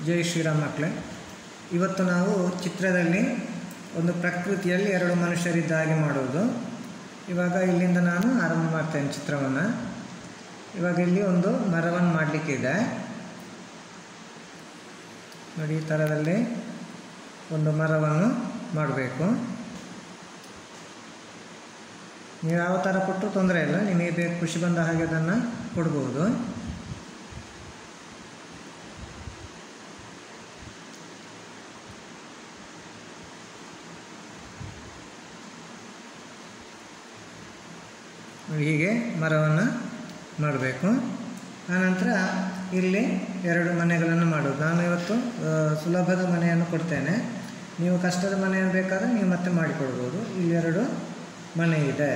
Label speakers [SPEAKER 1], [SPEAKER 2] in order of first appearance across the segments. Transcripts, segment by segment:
[SPEAKER 1] ಜೈ ಶ್ರೀರಾಮ್ ಮಕ್ಕಳೇ ಇವತ್ತು ನಾವು ಚಿತ್ರದಲ್ಲಿ ಒಂದು ಪ್ರಕೃತಿಯಲ್ಲಿ ಎರಡು ಮನುಷ್ಯರಿದ್ದ ಹಾಗೆ ಮಾಡೋದು ಇವಾಗ ಇಲ್ಲಿಂದ ನಾನು ಆರಂಭ ಮಾಡ್ತೇನೆ ಚಿತ್ರವನ್ನು ಇವಾಗ ಇಲ್ಲಿ ಒಂದು ಮರವನ್ನು ಮಾಡಲಿಕ್ಕಿದೆ ನೋಡಿ ಈ ಥರದಲ್ಲಿ ಒಂದು ಮರವನ್ನು ಮಾಡಬೇಕು ನೀವು ಯಾವ ಥರ ಕೊಟ್ಟರು ತೊಂದರೆ ಇಲ್ಲ ನಿಮಗೆ ಬೇಕು ಖುಷಿ ಬಂದ ಹಾಗೆ ಅದನ್ನು ಕೊಡ್ಬೋದು ಹೀಗೆ ಮರವನ್ನು ಮಾಡಬೇಕು ಆನಂತರ ಇಲ್ಲಿ ಎರಡು ಮನೆಗಳನ್ನು ಮಾಡೋದು ನಾನು ಇವತ್ತು ಆ, ಸುಲಭದ ಮನೆಯನ್ನು ಕೊಡ್ತೇನೆ ನೀವು ಕಷ್ಟದ ಮನೆಯನ್ನು ಬೇಕಾದರೆ ನೀವು ಮತ್ತೆ ಮಾಡಿಕೊಡ್ಬೋದು ಇಲ್ಲಿ ಎರಡು ಮನೆ ಇದೆ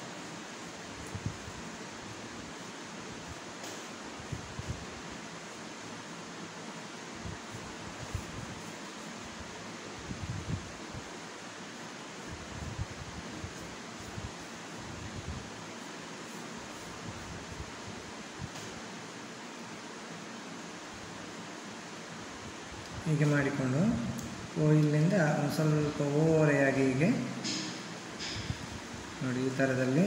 [SPEAKER 1] ಹೀಗೆ ಮಾಡಿಕೊಂಡು ಓ ಇಲ್ಲಿಂದ ಒಂದು ಸ್ವಲ್ಪ ಓರೆಯಾಗಿ ಹೀಗೆ ನೋಡಿ ಈ ಥರದಲ್ಲಿ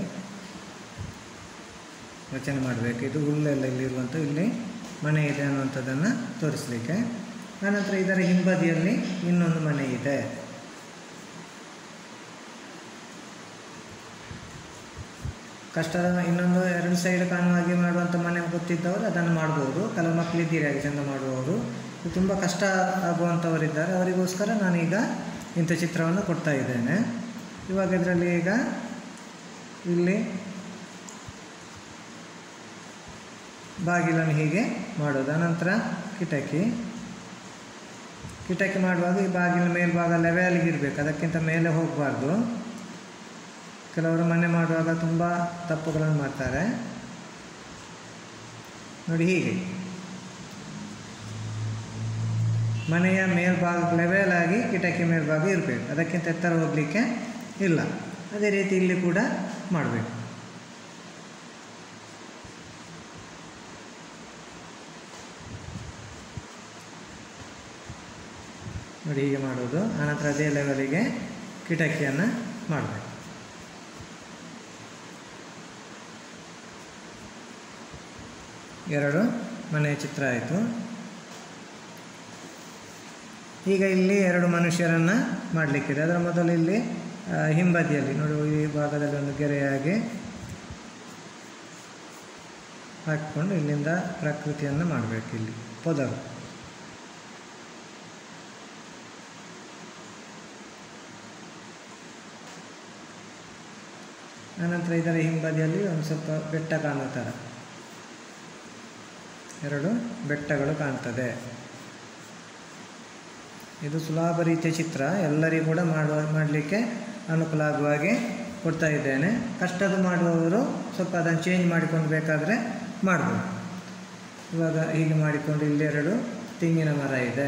[SPEAKER 1] ರಚನೆ ಮಾಡಬೇಕು ಇದು ಹುಲ್ಲೆಲ್ಲ ಇಲ್ಲಿರುವಂಥ ಇಲ್ಲಿ ಮನೆ ಇದೆ ಅನ್ನುವಂಥದ್ದನ್ನು ತೋರಿಸಲಿಕ್ಕೆ ಆನಂತರ ಇದರ ಹಿಂಬದಿಯಲ್ಲಿ ಇನ್ನೊಂದು ಮನೆ ಇದೆ ಕಷ್ಟದ ಇನ್ನೊಂದು ಎರಡು ಸೈಡ್ ಕಾಣುವ ಹಾಗೆ ಮಾಡುವಂಥ ಮನೆ ಗೊತ್ತಿದ್ದವರು ಅದನ್ನು ಮಾಡ್ಬೋದು ಕೆಲವು ಮಕ್ಕಳಿದ್ದೀರಿ ಹಾಗೆ ಚೆಂದ ಮಾಡುವವರು ಇದು ತುಂಬ ಕಷ್ಟ ಆಗುವಂಥವರಿದ್ದಾರೆ ಅವರಿಗೋಸ್ಕರ ನಾನೀಗ ಇಂಥ ಚಿತ್ರವನ್ನು ಕೊಡ್ತಾ ಇದ್ದೇನೆ ಇವಾಗ ಇದರಲ್ಲಿ ಈಗ ಇಲ್ಲಿ ಬಾಗಿಲನ್ನು ಹೀಗೆ ಮಾಡೋದು ಅನಂತರ ಕಿಟಕಿ ಕಿಟಕಿ ಮಾಡುವಾಗ ಈ ಬಾಗಿಲ ಮೇಲ್ಭಾಗ ಲೆವೆಲ್ಗೆ ಇರಬೇಕು ಅದಕ್ಕಿಂತ ಮೇಲೆ ಹೋಗಬಾರ್ದು ಕೆಲವರು ಮನೆ ಮಾಡುವಾಗ ತುಂಬ ತಪ್ಪುಗಳನ್ನು ಮಾಡ್ತಾರೆ ನೋಡಿ ಹೀಗೆ ಮನೆಯ ಮೇಲ್ಭಾಗ ಲೆವೆಲ್ ಆಗಿ ಕಿಟಕಿ ಮೇಲ್ಭಾಗ ಇರಬೇಕು ಅದಕ್ಕಿಂತ ಎತ್ತರ ಹೋಗಲಿಕ್ಕೆ ಇಲ್ಲ ಅದೇ ರೀತಿ ಇಲ್ಲಿ ಕೂಡ ಮಾಡಬೇಕು ನೋಡಿ ಹೀಗೆ ಮಾಡೋದು ಆನಂತರ ಅದೇ ಲೆವೆಲಿಗೆ ಕಿಟಕಿಯನ್ನು ಮಾಡಬೇಕು ಎರಡು ಮನೆಯ ಚಿತ್ರ ಆಯಿತು ಈಗ ಇಲ್ಲಿ ಎರಡು ಮನುಷ್ಯರನ್ನು ಮಾಡಲಿಕ್ಕಿದೆ ಅದರ ಮೊದಲು ಇಲ್ಲಿ ಆ, ಹಿಂಬದಿಯಲ್ಲಿ ನೋಡಿ ಈ ಭಾಗದಲ್ಲಿ ಒಂದು ಗೆರೆಯಾಗಿ ಹಾಕಿಕೊಂಡು ಇಲ್ಲಿಂದ ಪ್ರಕೃತಿಯನ್ನು ಮಾಡಬೇಕು ಇಲ್ಲಿ ಪೊದರು ಆನಂತರ ಇದರ ಹಿಂಬದಿಯಲ್ಲಿ ಒಂದು ಸ್ವಲ್ಪ ಬೆಟ್ಟ ಕಾಣುವ ಥರ ಎರಡು ಬೆಟ್ಟಗಳು ಕಾಣ್ತದೆ ಇದು ಸುಲಭ ರೀತಿಯ ಚಿತ್ರ ಎಲ್ಲರಿಗೂ ಕೂಡ ಮಾಡುವ ಮಾಡಲಿಕ್ಕೆ ಅನುಕೂಲ ಆಗುವ ಹಾಗೆ ಕೊಡ್ತಾ ಇದ್ದೇನೆ ಕಷ್ಟದ ಮಾಡುವವರು ಸ್ವಲ್ಪ ಅದನ್ನು ಚೇಂಜ್ ಮಾಡಿಕೊಂಡು ಬೇಕಾದರೆ ಮಾಡ್ಬೋದು ಇವಾಗ ಹೀಗೆ ಮಾಡಿಕೊಂಡು ಇಲ್ಲಿ ಎರಡು ತೆಂಗಿನ ಮರ ಇದೆ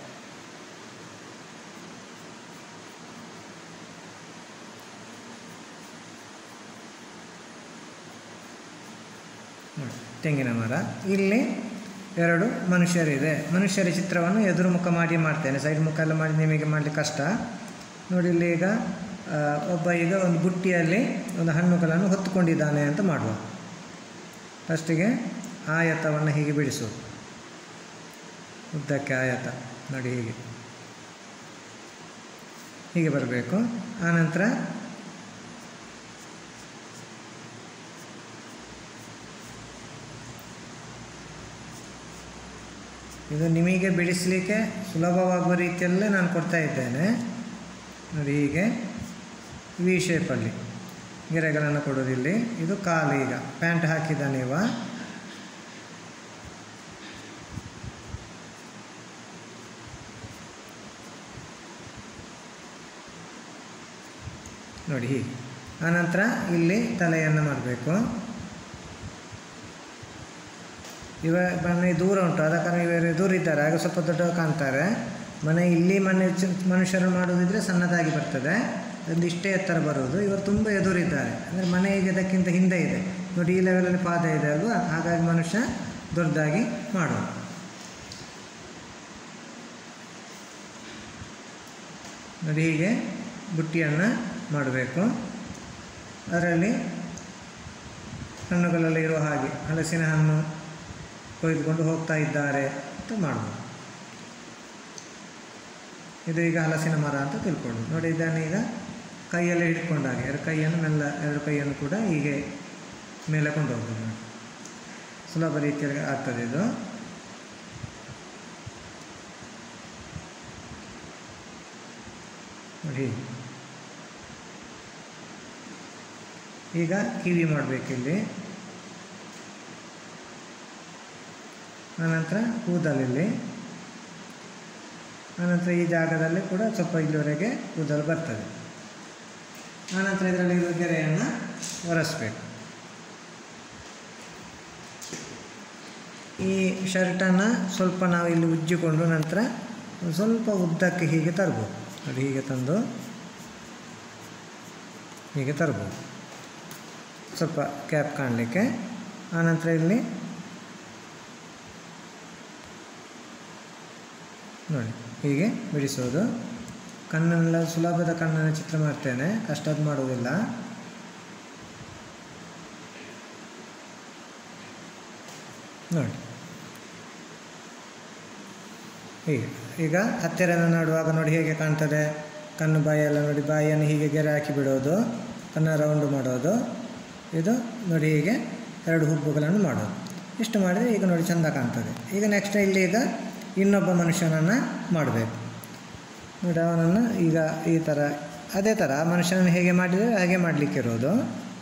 [SPEAKER 1] ನೋಡಿ, ತೆಂಗಿನ ಮರ ಇಲ್ಲಿ ಎರಡು ಮನುಷ್ಯರಿದೆ ಮನುಷ್ಯರ ಚಿತ್ರವನ್ನು ಎದುರು ಮುಖ ಮಾಡಿ ಮಾಡ್ತೇನೆ ಸೈಡ್ ಮುಖ ಎಲ್ಲ ಮಾಡಿ ನಿಮಗೆ ಮಾಡಲಿಕ್ಕೆ ಕಷ್ಟ ನೋಡಿ ಇಲ್ಲಿ ಈಗ ಆ, ಒಬ್ಬ ಈಗ ಒಂದು ಬುಟ್ಟಿಯಲ್ಲಿ ಒಂದು ಹಣ್ಣುಗಳನ್ನು ಹೊತ್ತುಕೊಂಡಿದ್ದಾನೆ ಅಂತ ಮಾಡುವ ಫಸ್ಟಿಗೆ ಆಯತವನ್ನು ಹೀಗೆ ಬಿಡಿಸೋದು ಉದ್ದಕ್ಕೆ ಆಯತ ನೋಡಿ ಹೀಗೆ ಹೀಗೆ ಬರಬೇಕು ಆನಂತರ ಇದು ನಿಮಗೆ ಬಿಡಿಸಲಿಕ್ಕೆ ಸುಲಭವಾಗುವ ರೀತಿಯಲ್ಲೇ ನಾನು ಕೊಡ್ತಾ ಇದ್ದೇನೆ ನೋಡಿ ಹೀಗೆ ವಿ ಶೇಪಲ್ಲಿ ಗೆರೆಗಳನ್ನು ಕೊಡೋದಿಲ್ಲಿ ಇದು ಕಾಲು ಈಗ ಪ್ಯಾಂಟ್ ಹಾಕಿದ್ದಾನೆ ಇವ ನೋಡಿ ಹೀಗೆ ಆನಂತರ ಇಲ್ಲಿ ತಲೆಯನ್ನು ಮಾಡಬೇಕು ಇವ ಮನೆ ದೂರ ಉಂಟು ಆದ ಕಾರಣ ಇವರು ದೂರ ಇದ್ದಾರೆ ಆಗ ಸ್ವಲ್ಪ ದೊಡ್ಡ ಕಾಣ್ತಾರೆ ಮನೆ ಇಲ್ಲಿ ಮನೆ ಚ- ಮನುಷ್ಯರು ಮಾಡೋದಿದ್ರೆ ಸಣ್ಣದಾಗಿ ಬರ್ತದೆ ಒಂದು ಇಷ್ಟೇ ಎತ್ತರ ಬರುವುದು ಇವರು ತುಂಬ ಎದುರಿದ್ದಾರೆ ಅಂದರೆ ಮನೆ ಈಗ ಇದಕ್ಕಿಂತ ಹಿಂದೆ ಇದೆ ನೋಡಿ ಈ ಲೆವೆಲಲ್ಲಿ ಪಾದ ಇದೆ ಅಲ್ವಾ ಹಾಗಾಗಿ ಮನುಷ್ಯ ದೊಡ್ಡದಾಗಿ ಮಾಡೋದು ನೋಡಿ ಹೀಗೆ ಬುಟ್ಟಿಯನ್ನು ಮಾಡಬೇಕು ಅದರಲ್ಲಿ ಹಣ್ಣುಗಳೆಲ್ಲ ಇರುವ ಹಾಗೆ ಹಲಸಿನ ಹಣ್ಣು ಕೊಯ್ದುಕೊಂಡು ಹೋಗ್ತಾ ಇದ್ದಾರೆ ಅಂತ ಮಾಡ್ಬೋದು ಇದು ಈಗ ಹಲಸಿನ ಮರ ಅಂತ ತಿಳ್ಕೊಂಡು ನೋಡಿ ಇದನ್ನು ಈಗ ಕೈಯಲ್ಲಿ ಹಿಡ್ಕೊಂಡಾಗೆ ಎರಡು ಕೈಯನ್ನು ಮೆಲ್ಲ ಎರಡು ಕೈಯನ್ನು ಕೂಡ ಹೀಗೆ ಮೇಲೆ ಕೊಂಡು ಹೋಗ್ಬೋದು ನೋಡಿ ಸುಲಭ ರೀತಿಯಲ್ಲಿ ಆಗ್ತದೆ ಇದು ನೋಡಿ ಈಗ ಕಿವಿ ಮಾಡಬೇಕಿಲ್ಲಿ ಆನಂತರ ಕೂದಲಿಲ್ಲಿ ಆನಂತರ ಈ ಜಾಗದಲ್ಲಿ ಕೂಡ ಸ್ವಲ್ಪ ಇಲ್ಲಿವರೆಗೆ ಕೂದಲು ಬರ್ತದೆ ಆನಂತರ ಇದರಲ್ಲಿ ಇರುವ ಗೆರೆಯನ್ನು ಒರೆಸ್ಬೇಕು ಈ ಶರ್ಟನ್ನು ಸ್ವಲ್ಪ ನಾವು ಇಲ್ಲಿ ಉಜ್ಜಿಕೊಂಡು ನಂತರ ಒಂದು ಸ್ವಲ್ಪ ಉದ್ದಕ್ಕೆ ಹೀಗೆ ತರ್ಬೋದು ಅದು ಹೀಗೆ ತಂದು ಹೀಗೆ ತರ್ಬೋದು ಸ್ವಲ್ಪ ಕ್ಯಾಪ್ ಕಾಣಲಿಕ್ಕೆ ಆನಂತರ ಇಲ್ಲಿ ನೋಡಿ ಹೀಗೆ ಬಿಡಿಸೋದು ಕಣ್ಣನ್ನೆಲ್ಲ ಸುಲಭದ ಕಣ್ಣನ್ನು ಚಿತ್ರ ಮಾಡ್ತೇನೆ ಕಷ್ಟದ ಮಾಡುವುದಿಲ್ಲ ನೋಡಿ ಹೀಗೆ ಈಗ ಹತ್ತಿರನ ನೋಡುವಾಗ ನೋಡಿ ಹೇಗೆ ಕಾಣ್ತದೆ ಕಣ್ಣು ಬಾಯೆಲ್ಲ ನೋಡಿ ಬಾಯಿಯನ್ನು ಹೀಗೆ ಗೆರೆ ಹಾಕಿ ಬಿಡೋದು ಕಣ್ಣ ರೌಂಡ್ ಮಾಡೋದು ಇದು ನೋಡಿ ಹೀಗೆ ಎರಡು ಹುಬ್ಬುಗಳನ್ನು ಮಾಡೋದು ಇಷ್ಟು ಮಾಡಿದರೆ ಈಗ ನೋಡಿ ಚೆಂದ ಕಾಣ್ತದೆ ಈಗ ನೆಕ್ಸ್ಟ್ ಇಲ್ಲಿ ಈಗ ಇನ್ನೊಬ್ಬ ಮನುಷ್ಯನನ್ನು ಮಾಡಬೇಕು ನೋಡಿ ಅವನನ್ನು ಈಗ ಈ ಥರ ಅದೇ ಥರ ಮನುಷ್ಯನನ್ನು ಹೇಗೆ ಮಾಡಿದರೆ ಹಾಗೆ ಮಾಡಲಿಕ್ಕಿರೋದು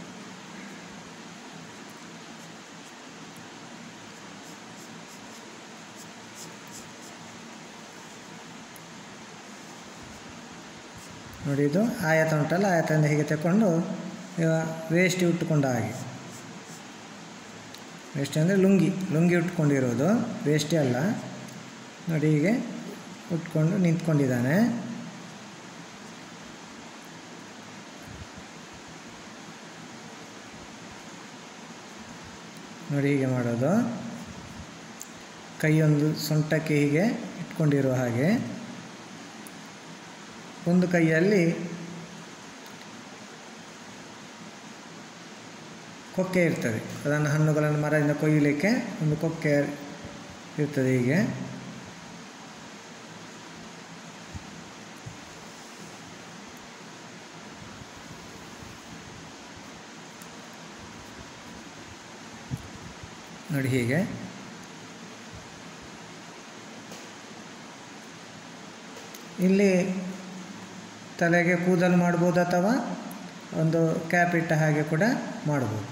[SPEAKER 1] ನೋಡಿ ಇದು ಆಯತ ಉಂಟಲ್ಲ ಆಯತದಿಂದ ಹೀಗೆ ತಗೊಂಡು ಈಗ ವೇಸ್ಟ್ ಉಟ್ಕೊಂಡ ಹಾಗೆ ವೇಸ್ಟ್ ಅಂದರೆ ಲುಂಗಿ ಲುಂಗಿ ಉಟ್ಕೊಂಡಿರೋದು ವೇಸ್ಟೇ ಅಲ್ಲ ನೋಡಿ ಹೀಗೆ ಉಟ್ಕೊಂಡು ನಿಂತ್ಕೊಂಡಿದ್ದಾನೆ ನೋಡಿ ಹೀಗೆ ಮಾಡೋದು ಕೈಯೊಂದು ಸೊಂಟಕ್ಕೆ ಹೀಗೆ ಇಟ್ಕೊಂಡಿರೋ ಹಾಗೆ ಒಂದು ಕೈಯಲ್ಲಿ ಕೊಕ್ಕೆ ಇರ್ತದೆ ಅದನ್ನು ಹಣ್ಣುಗಳನ್ನು ಮರದಿಂದ ಕೊಯ್ಯಲಿಕ್ಕೆ ಒಂದು ಕೊಕ್ಕೆ ಇರ್ತದೆ ಹೀಗೆ ನೋಡಿ ಹೀಗೆ ಇಲ್ಲಿ ತಲೆಗೆ ಕೂದಲು ಮಾಡ್ಬೋದು ಅಥವಾ ಒಂದು ಕ್ಯಾಪ್ ಇಟ್ಟ ಹಾಗೆ ಕೂಡ ಮಾಡ್ಬೋದು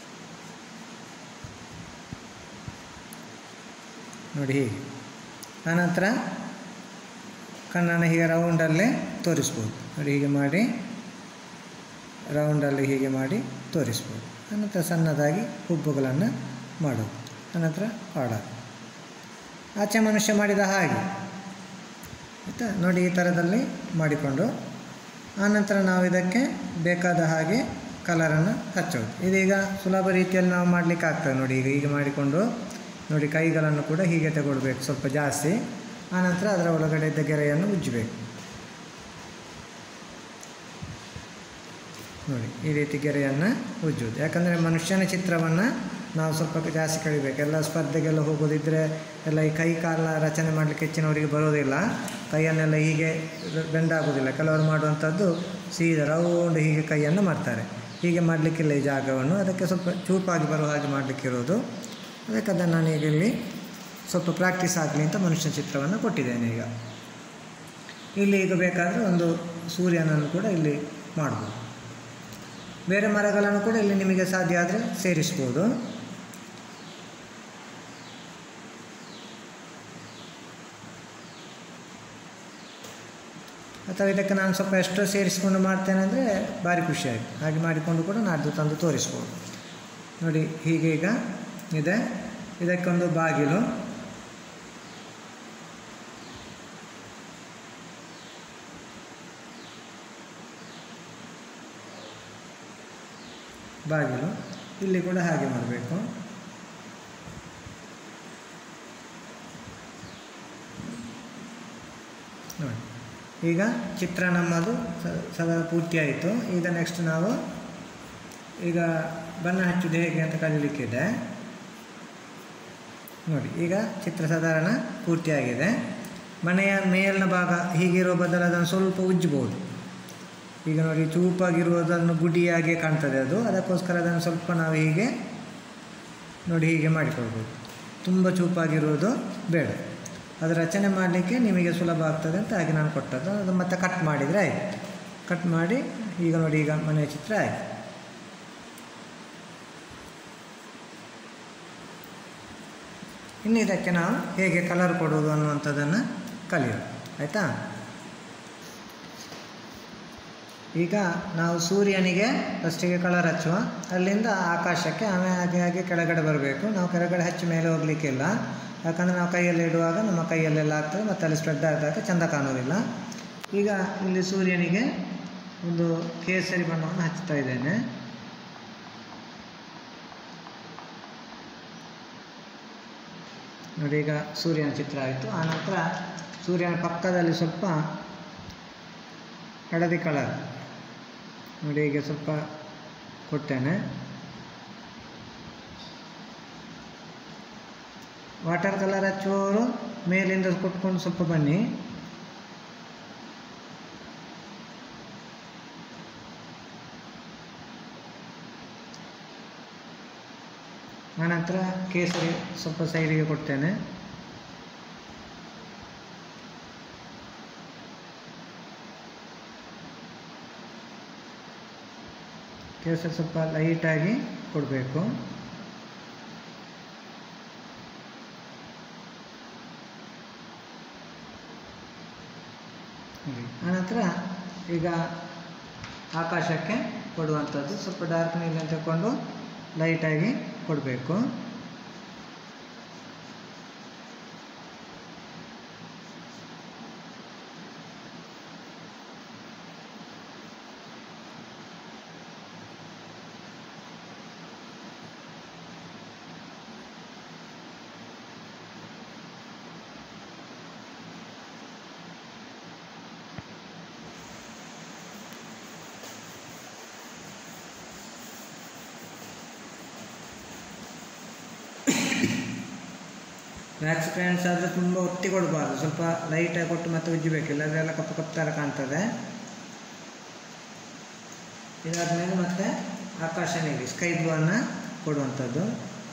[SPEAKER 1] ನೋಡಿ ಹೀಗೆ ಆನಂತರ ಕಣ್ಣನ್ನು ಹೀಗೆ ರೌಂಡಲ್ಲೇ ತೋರಿಸ್ಬೋದು ನೋಡಿ ಹೀಗೆ ಮಾಡಿ ರೌಂಡಲ್ಲಿ ಹೀಗೆ ಮಾಡಿ ತೋರಿಸ್ಬೋದು ಅನಂತರ ಸಣ್ಣದಾಗಿ ಹುಬ್ಬುಗಳನ್ನು ಮಾಡೋದು ಅನಂತರ ಪಾಡೋದು ಆಚೆ ಮನುಷ್ಯ ಮಾಡಿದ ಹಾಗೆ ಆಯಿತಾ ನೋಡಿ ಈ ಥರದಲ್ಲಿ ಮಾಡಿಕೊಂಡು ಆನಂತರ ನಾವು ಇದಕ್ಕೆ ಬೇಕಾದ ಹಾಗೆ ಕಲರನ್ನು ಹಚ್ಚೋದು ಇದೀಗ ಸುಲಭ ರೀತಿಯಲ್ಲಿ ನಾವು ಮಾಡಲಿಕ್ಕೆ ಆಗ್ತದೆ ನೋಡಿ ಈಗ ಹೀಗೆ ಮಾಡಿಕೊಂಡು ನೋಡಿ ಕೈಗಳನ್ನು ಕೂಡ ಹೀಗೆ ತಗೊಳ್ಬೇಕು ಸ್ವಲ್ಪ ಜಾಸ್ತಿ ಆನಂತರ ಅದರ ಒಳಗಡೆ ಇದ್ದ ಗೆರೆಯನ್ನು ಉಜ್ಜಬೇಕು ನೋಡಿ ಈ ರೀತಿ ಗೆರೆಯನ್ನು ಉಜ್ಜುವುದು ಯಾಕಂದರೆ ಮನುಷ್ಯನ ಚಿತ್ರವನ್ನು ನಾವು ಸ್ವಲ್ಪ ಜಾಸ್ತಿ ಕಳಿಬೇಕು ಎಲ್ಲ ಸ್ಪರ್ಧೆಗೆಲ್ಲ ಹೋಗೋದಿದ್ದರೆ ಎಲ್ಲ ಈ ಕೈ ಕಾಲ ರಚನೆ ಮಾಡಲಿಕ್ಕೆ ಹೆಚ್ಚಿನವರಿಗೆ ಬರೋದಿಲ್ಲ ಕೈಯನ್ನೆಲ್ಲ ಹೀಗೆ ಬೆಂಡಾಗೋದಿಲ್ಲ ಕೆಲವರು ಮಾಡುವಂಥದ್ದು ಸೀದಾ ರೌಂಡ್ ಹೀಗೆ ಕೈಯನ್ನು ಮಾಡ್ತಾರೆ ಹೀಗೆ ಮಾಡಲಿಕ್ಕಿಲ್ಲ ಈ ಜಾಗವನ್ನು ಅದಕ್ಕೆ ಸ್ವಲ್ಪ ಚೂಪಾಗಿ ಬರುವ ಹಾಗೆ ಮಾಡಲಿಕ್ಕಿರೋದು ಅದಕ್ಕೆ ಅದನ್ನು ನಾನು ಈಗ ಇಲ್ಲಿ ಸ್ವಲ್ಪ ಪ್ರಾಕ್ಟೀಸ್ ಆಗಲಿ ಅಂತ ಮನುಷ್ಯನ ಚಿತ್ರವನ್ನು ಕೊಟ್ಟಿದ್ದೇನೆ ಈಗ ಇಲ್ಲಿ ಈಗ ಬೇಕಾದರೆ ಒಂದು ಸೂರ್ಯನನ್ನು ಕೂಡ ಇಲ್ಲಿ ಮಾಡ್ಬೋದು ಬೇರೆ ಮರಗಳನ್ನು ಕೂಡ ಇಲ್ಲಿ ನಿಮಗೆ ಸಾಧ್ಯ ಆದರೆ ಸೇರಿಸ್ಬೋದು ಅಥವಾ ಇದಕ್ಕೆ ನಾನು ಸ್ವಲ್ಪ ಎಷ್ಟೋ ಸೇರಿಸ್ಕೊಂಡು ಮಾಡ್ತೇನೆ ಅಂದರೆ ಭಾರಿ ಖುಷಿಯಾಯಿತು ಹಾಗೆ ಮಾಡಿಕೊಂಡು ಕೂಡ ನಾಡ್ದು ತಂದು ತೋರಿಸ್ಬೋದು ನೋಡಿ ಹೀಗೆ ಈಗ ಇದೆ ಇದಕ್ಕೊಂದು ಬಾಗಿಲು ಬಾಗಿಲು ಇಲ್ಲಿ ಕೂಡ ಹಾಗೆ ಮಾಡಬೇಕು ನೋಡಿ ಈಗ ಚಿತ್ರ ನಮ್ಮದು ಸ- ಸದಾ ಪೂರ್ತಿ ಆಯಿತು ಈಗ ನೆಕ್ಸ್ಟ್ ನಾವು ಈಗ ಬಣ್ಣ ಹಚ್ಚುವುದು ಹೇಗೆ ಅಂತ ಕಲೀಲಿಕ್ಕಿದೆ ನೋಡಿ ಈಗ ಚಿತ್ರ ಸಾಧಾರಣ ಪೂರ್ತಿಯಾಗಿದೆ ಮನೆಯ ಮೇಲಿನ ಭಾಗ ಹೀಗಿರೋ ಬದಲು ಅದನ್ನು ಸ್ವಲ್ಪ ಉಜ್ಜಬಹುದು ಈಗ ನೋಡಿ ಚೂಪಾಗಿರುವುದನ್ನು ಗುಡಿಯಾಗೆ ಕಾಣ್ತದೆ ಅದು ಅದಕ್ಕೋಸ್ಕರ ಅದನ್ನು ಸ್ವಲ್ಪ ನಾವು ಹೀಗೆ ನೋಡಿ ಹೀಗೆ ಮಾಡಿಕೊಳ್ಬೋದು ತುಂಬ ಚೂಪಾಗಿರುವುದು ಬೇಡ ಅದು ರಚನೆ ಮಾಡಲಿಕ್ಕೆ ನಿಮಗೆ ಸುಲಭ ಆಗ್ತದೆ ಅಂತ ಹಾಗೆ ನಾನು ಕೊಟ್ಟದ್ದು ಅದು ಮತ್ತೆ ಕಟ್ ಮಾಡಿದರೆ ಆಯಿತು ಕಟ್ ಮಾಡಿ ಈಗ ನೋಡಿ ಈಗ ಮನೆಯ ಚಿತ್ರ ಆಯಿತು ಇನ್ನು ಇದಕ್ಕೆ ನಾವು ಹೇಗೆ ಕಲರ್ ಕೊಡೋದು ಅನ್ನುವಂಥದ್ದನ್ನು ಕಲಿಯೋಣ ಆಯಿತಾ ಈಗ ನಾವು ಸೂರ್ಯನಿಗೆ ಫಸ್ಟಿಗೆ ಕಲರ್ ಹಚ್ಚುವ ಅಲ್ಲಿಂದ ಆಕಾಶಕ್ಕೆ ಆಮೇಲೆ ಹಾಗೆ ಹಾಗೆ ಕೆಳಗಡೆ ಬರಬೇಕು ನಾವು ಕೆಳಗಡೆ ಹಚ್ಚಿ ಮೇಲೆ ಹೋಗಲಿಕ್ಕಿಲ್ಲ ಯಾಕಂದರೆ ನಾವು ಕೈಯಲ್ಲಿ ಇಡುವಾಗ ನಮ್ಮ ಕೈಯಲ್ಲೆಲ್ಲ ಆಗ್ತದೆ ಮತ್ತು ಅಲ್ಲಿ ಸ್ಪ್ರೆಡ್ ಆದಾಗ ಚೆಂದ ಕಾಣೋದಿಲ್ಲ ಈಗ ಇಲ್ಲಿ ಸೂರ್ಯನಿಗೆ ಒಂದು ಕೇಸರಿ ಬಣ್ಣವನ್ನು ಹಚ್ತಾ ಇದ್ದೇನೆ ನೋಡಿ ಈಗ ಸೂರ್ಯನ ಚಿತ್ರ ಆಯಿತು ಆನಂತರ ಸೂರ್ಯನ ಪಕ್ಕದಲ್ಲಿ ಸ್ವಲ್ಪ ಹಳದಿ ಕಲರ್ ನೋಡಿ ಈಗ ಸ್ವಲ್ಪ ಕೊಟ್ಟೇನೆ ವಾಟರ್ ಕಲರ್ ಹಚ್ಚುವವರು ಮೇಲಿಂದ ಕೊಟ್ಕೊಂಡು ಸ್ವಲ್ಪ ಬನ್ನಿ ಆನಂತರ ಕೇಸರಿ ಸ್ವಲ್ಪ ಸೈಡಿಗೆ ಕೊಡ್ತೇನೆ ಕೇಸರಿ ಸ್ವಲ್ಪ ಲೈಟಾಗಿ ಕೊಡಬೇಕು ಆನಂತರ ಈಗ ಆಕಾಶಕ್ಕೆ ಕೊಡುವಂಥದ್ದು ಸ್ವಲ್ಪ ಡಾರ್ಕ್ ನೀರನ್ನು ತಗೊಂಡು ಲೈಟಾಗಿ ಕೊಡಬೇಕು ವ್ಯಾಕ್ಸ್ ಪೇಂಟ್ಸ್ ಆದರೆ ತುಂಬ ಒತ್ತಿ ಕೊಡಬಾರ್ದು ಸ್ವಲ್ಪ ಲೈಟಾಗಿ ಕೊಟ್ಟು ಮತ್ತೆ ಉಜ್ಜಬೇಕಿಲ್ಲ ಅದೆಲ್ಲ ಕಪ್ಪು ಕಪ್ಪು ಥರ ಕಾಣ್ತದೆ ಇದಾದಮೇಲೆ ಮತ್ತೆ ಆಕಾಶ ನೀಲಿ ಸ್ಕೈ ಬ್ಲೂ ಅನ್ನು ಕೊಡುವಂಥದ್ದು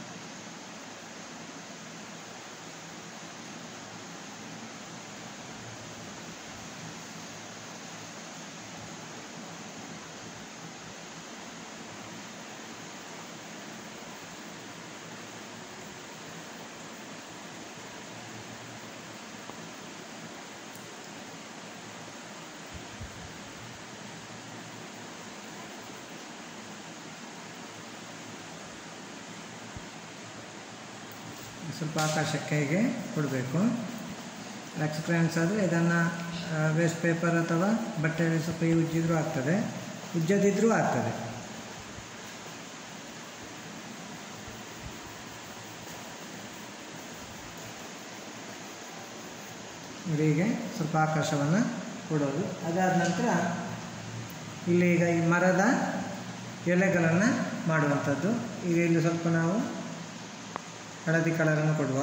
[SPEAKER 1] ಸ್ವಲ್ಪ ಆಕಾಶಕ್ಕೆ ಹೀಗೆ ಕೊಡಬೇಕು ವ್ಯಾಕ್ಸ್ ಕ್ರಯನ್ಸ್ ಆದರೆ ಇದನ್ನು ವೇಸ್ಟ್ ಪೇಪರ್ ಅಥವಾ ಬಟ್ಟೆಯಲ್ಲಿ ಸ್ವಲ್ಪ ಈ ಉಜ್ಜಿದ್ರೂ ಆಗ್ತದೆ ಉಜ್ಜದಿದ್ರೂ ಆಗ್ತದೆ ನೋಡಿ ಹೀಗೆ ಸ್ವಲ್ಪ ಆಕಾಶವನ್ನು ಕೊಡೋದು ಅದಾದ ನಂತರ ಇಲ್ಲಿ ಈಗ ಈ ಮರದ ಎಲೆಗಳನ್ನು ಮಾಡುವಂಥದ್ದು ಈಗ ಇಲ್ಲಿ ಸ್ವಲ್ಪ ನಾವು ಹಳದಿ ಕಲರನ್ನು ಕೊಡುವ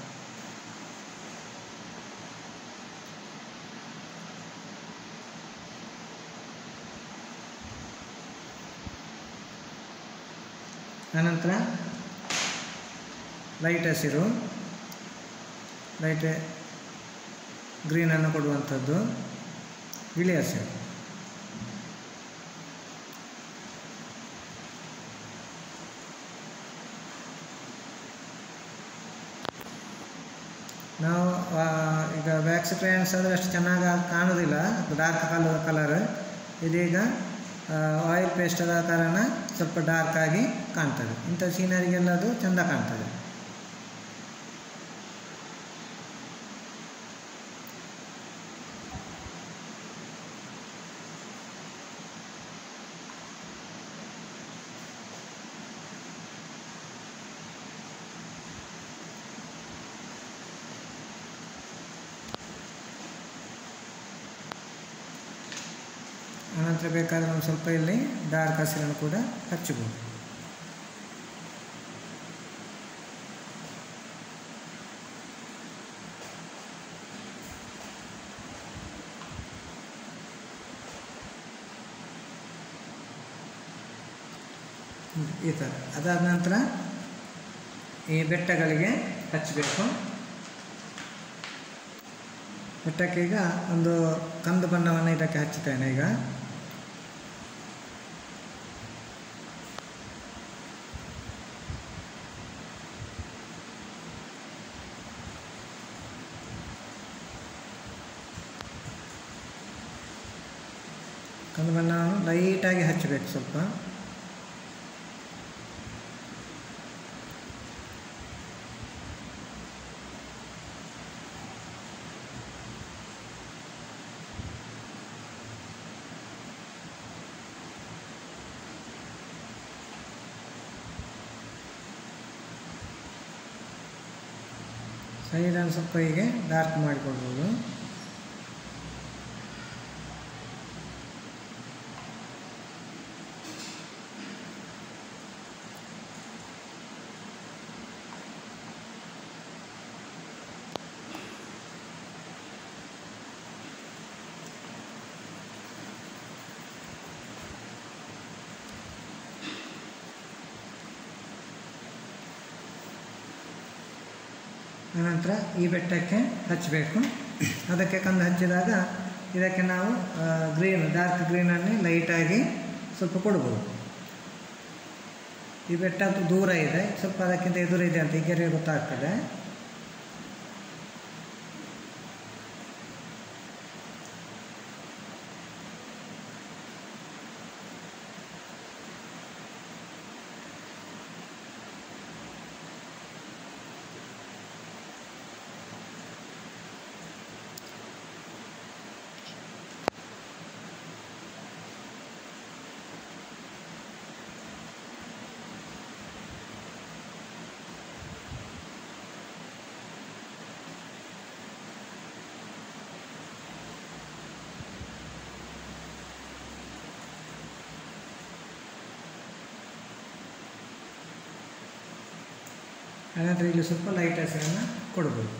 [SPEAKER 1] ಆನಂತರ ಲೈಟ್ ಹಸಿರು ಲೈಟ್ ಗ್ರೀನನ್ನು ಕೊಡುವಂಥದ್ದು ಬಿಳಿ ಹಸಿರು ನಾವು ಆ, ಈಗ ವ್ಯಾಕ್ಸ್ ಕ್ರಯನ್ಸ್ ಆದರೆ ಅಷ್ಟು ಚೆನ್ನಾಗಿ ಕಾಣೋದಿಲ್ಲ ಡಾರ್ಕ್ ಕಲರ್ ಕಲರ್ ಇದೀಗ ಆಯಿಲ್ ಪೇಸ್ಟ್ ಆದ ಕಾರಣ ಸ್ವಲ್ಪ ಡಾರ್ಕ್ ಆಗಿ ಕಾಣ್ತದೆ ಇಂಥ ಸೀನರಿಗೆಲ್ಲ ಅದು ಚೆಂದ ಕಾಣ್ತದೆ ಆನಂತರ ಬೇಕಾದರೆ ಒಂದು ಸ್ವಲ್ಪ ಇಲ್ಲಿ ಡಾರ್ಕ್ ಹಸಿರನ್ನು ಕೂಡ ಹಚ್ಚಬಹುದು ಈ ಥರ ಅದಾದ ನಂತರ ಈ ಬೆಟ್ಟಗಳಿಗೆ ಹಚ್ಚಬೇಕು ಬೆಟ್ಟಕ್ಕೆ ಈಗ ಒಂದು ಕಂದು ಬಣ್ಣವನ್ನು ಇದಕ್ಕೆ ಹಚ್ಚುತ್ತೇನೆ ಈಗ ಕಂದು ಬಣ್ಣವನ್ನು ಲೈಟಾಗಿ ಹಚ್ಚಬೇಕು ಸ್ವಲ್ಪ ಸೈಡನ್ನು ಸ್ವಲ್ಪ ಹೀಗೆ ಡಾರ್ಕ್ ಮಾಡಿಕೊಡ್ಬೋದು ಆನಂತರ ಈ ಬೆಟ್ಟಕ್ಕೆ ಹಚ್ಚಬೇಕು ಅದಕ್ಕೆ ಕಂದು ಹಚ್ಚಿದಾಗ ಇದಕ್ಕೆ ನಾವು ಗ್ರೀನ್ ಡಾರ್ಕ್ ಗ್ರೀನನ್ನೇ ಲೈಟಾಗಿ ಸ್ವಲ್ಪ ಕೊಡ್ಬೋದು ಈ ಬೆಟ್ಟ ಅಂತೂ ದೂರ ಇದೆ ಸ್ವಲ್ಪ ಅದಕ್ಕಿಂತ ಎದುರು ಇದೆ ಅಂತ ಈಗ ಗೊತ್ತಾಗ್ತದೆ ಆನಂತರ ಇಲ್ಲಿ ಸ್ವಲ್ಪ ಲೈಟ್ ಹಸಿರನ್ನು ಕೊಡ್ಬೋದು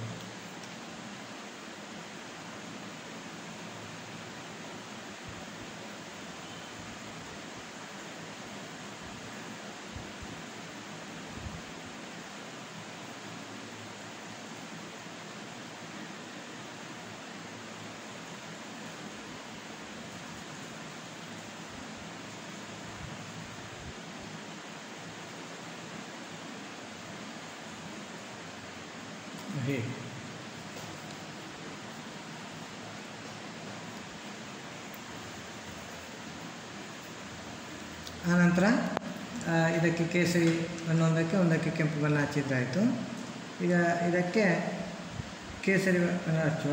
[SPEAKER 1] ಹೀಗೆ ಆನಂತರ ಆ, ಇದಕ್ಕೆ ಕೇಸರಿ ಒಂದೊಂದಕ್ಕೆ ಒಂದಕ್ಕೆ ಕೆಂಪು ಬಣ್ಣ ಹಚ್ಚಿದ್ರಾಯಿತು ಈಗ ಇದಕ್ಕೆ ಕೇಸರಿ ಬಣ್ಣ ಹಚ್ಚುವ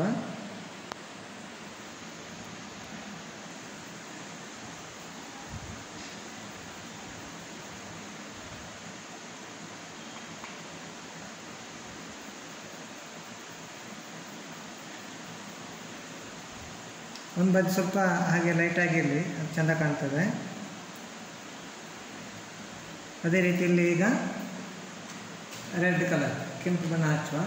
[SPEAKER 1] ಒಂದು ಬದಿ ಸ್ವಲ್ಪ ಹಾಗೆ ಲೈಟಾಗಿರಲಿ ಅದು ಚೆಂದ ಕಾಣ್ತದೆ ಅದೇ ರೀತಿಯಲ್ಲಿ ಈಗ ರೆಡ್ ಕಲರ್ ಕೆಂಪು ಬಣ್ಣ ಹಚ್ಚುವ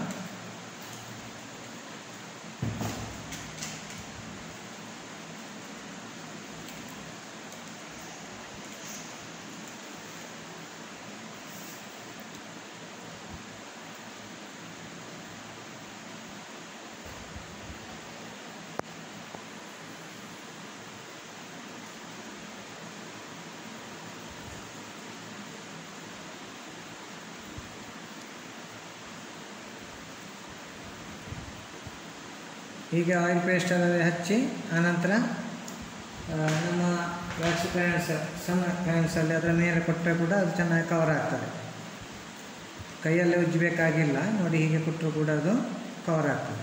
[SPEAKER 1] ಹೀಗೆ ಆಯಿಲ್ ಪೇಸ್ಟಲ್ಲಿ ಹಚ್ಚಿ ಆನಂತರ ಆ, ನಮ್ಮ ವ್ಯಾಕ್ಸ್ ಪ್ಯಾಂಟ್ಸ್ ಸಣ್ಣ ಪ್ಯಾಂಟ್ಸಲ್ಲಿ ಅದರ ಮೇಲೆ ಕೊಟ್ಟರೆ ಕೂಡ ಅದು ಚೆನ್ನಾಗಿ ಕವರ್ ಆಗ್ತದೆ ಕೈಯಲ್ಲೇ ಉಜ್ಜಬೇಕಾಗಿಲ್ಲ ನೋಡಿ ಹೀಗೆ ಕೊಟ್ಟರು ಕೂಡ ಅದು ಕವರ್ ಆಗ್ತದೆ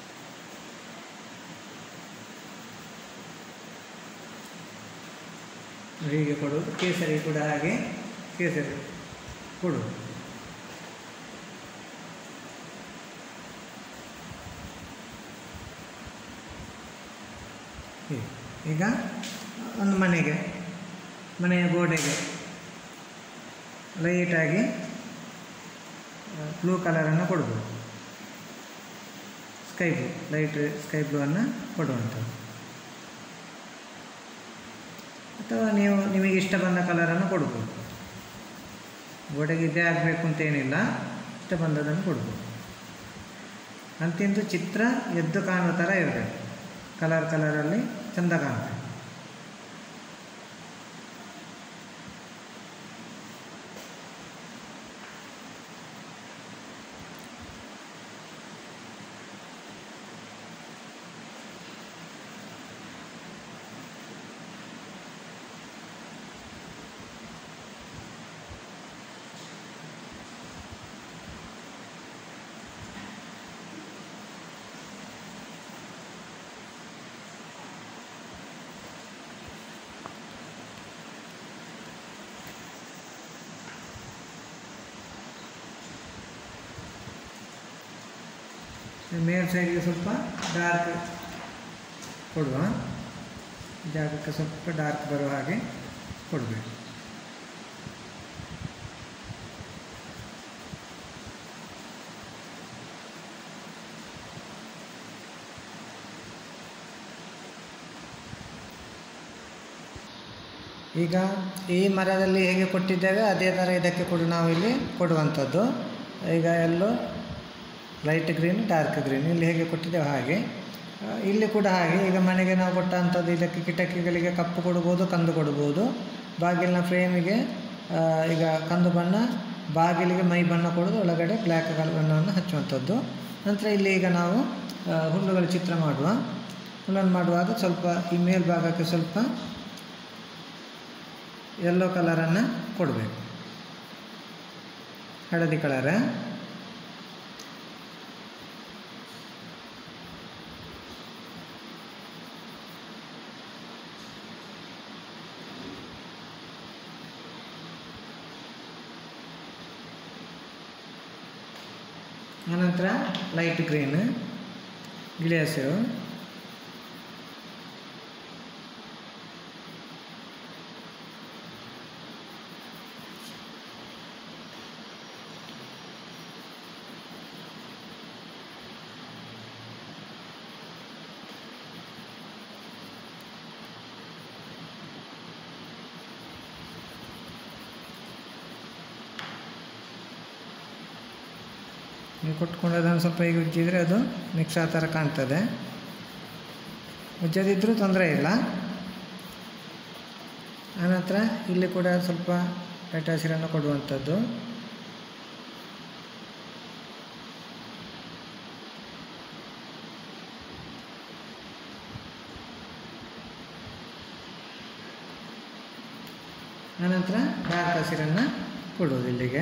[SPEAKER 1] ಹೀಗೆ ಕೊಡೋದು ಕೇಸರಿ ಕೂಡ ಹಾಗೆ ಕೇಸರಿ ಕೊಡೋದು ಹೀಗೆ. ಈಗ ಒಂದು ಮನೆಗೆ ಮನೆಯ ಗೋಡೆಗೆ ಲೈಟಾಗಿ ಬ್ಲೂ ಕಲರನ್ನು ಕೊಡ್ಬೋದು ಸ್ಕೈ ಬ್ಲೂ ಲೈಟ್ ಸ್ಕೈ ಬ್ಲೂವನ್ನು ಕೊಡುವಂಥದ್ದು ಅಥವಾ ನೀವು ನಿಮಗೆ ಇಷ್ಟ ಬಂದ ಕಲರನ್ನು ಕೊಡ್ಬೋದು ಗೋಡೆಗೆ ಇದೇ ಆಗಬೇಕು ಅಂತೇನಿಲ್ಲ ಇಷ್ಟ ಬಂದದನ್ನು ಕೊಡ್ಬೋದು ಅಂತಿಂದು ಚಿತ್ರ ಎದ್ದು ಕಾಣುವ ಥರ ಇರಬೇಕು ಕಲರ್ ಕಲರಲ್ಲಿ ಚೆಂದ ಕಾಣುತ್ತೆ ಮೇಲ್ ಸೈಡ್ಗೆ ಸ್ವಲ್ಪ ಡಾರ್ಕ್ ಕೊಡುವ ಜಾಗಕ್ಕೆ ಸ್ವಲ್ಪ ಡಾರ್ಕ್ ಬರುವ ಹಾಗೆ ಕೊಡಬೇಕು ಈಗ ಈ ಮರದಲ್ಲಿ ಹೇಗೆ ಕೊಟ್ಟಿದ್ದೇವೆ ಅದೇ ಥರ ಇದಕ್ಕೆ ಕೂಡ ನಾವು ಇಲ್ಲಿ ಕೊಡುವಂಥದ್ದು ಈಗ yellow light green dark green ಇಲ್ಲಿ ಹೇಗೆ ಕೊಟ್ಟಿದ್ದೇವೆ ಹಾಗೆ ಆ, ಇಲ್ಲಿ ಕೂಡ ಹಾಗೆ ಈಗ ಮನೆಗೆ ನಾವು ಕೊಟ್ಟಂಥದ್ದು ಇದಕ್ಕೆ ಕಿಟಕಿಗಳಿಗೆ ಕಪ್ಪು ಕೊಡ್ಬೋದು ಕಂದು ಕೊಡ್ಬೋದು ಬಾಗಿಲಿನ ಫ್ರೇಮಿಗೆ ಆ, ಈಗ ಕಂದು ಬಣ್ಣ ಬಾಗಿಲಿಗೆ ಮೈ ಬಣ್ಣ ಕೊಡೋದು ಒಳಗಡೆ ಬ್ಲ್ಯಾಕ್ ಕಲರ್ ಬಣ್ಣವನ್ನು ಹಚ್ಚುವಂಥದ್ದು ನಂತರ ಇಲ್ಲಿ ಈಗ ನಾವು ಆ, ಹುಲ್ಲುಗಳ ಚಿತ್ರ ಮಾಡುವ ಹುಲ್ಲನ್ನು ಮಾಡುವಾಗ ಸ್ವಲ್ಪ ಈ ಮೇಲ್ಭಾಗಕ್ಕೆ ಸ್ವಲ್ಪ ಯೆಲ್ಲೋ ಕಲರನ್ನು ಕೊಡಬೇಕು ಹಳದಿ ಕಲರ ಆನಂತರ ಲೈಟ್ ಗ್ರೀನ್ ಗಿಳಿ ಹಸಿರು ನೀವು ಕೊಟ್ಕೊಂಡು ಅದನ್ನು ಸ್ವಲ್ಪ ಈಗ ಉಜ್ಜಿದರೆ ಅದು ಮಿಕ್ಸ್ ಆ ಥರ ಕಾಣ್ತದೆ ಉಜ್ಜದಿದ್ದರೂ ತೊಂದರೆ ಇಲ್ಲ ಆನಂತರ ಇಲ್ಲಿ ಕೂಡ ಸ್ವಲ್ಪ ಲೈಟ್ ಹಸಿರನ್ನು ಕೊಡುವಂಥದ್ದು ಆನಂತರ ಡಾರ್ಕ್ ಹಸಿರನ್ನು ಕೊಡುವುದು ಇಲ್ಲಿಗೆ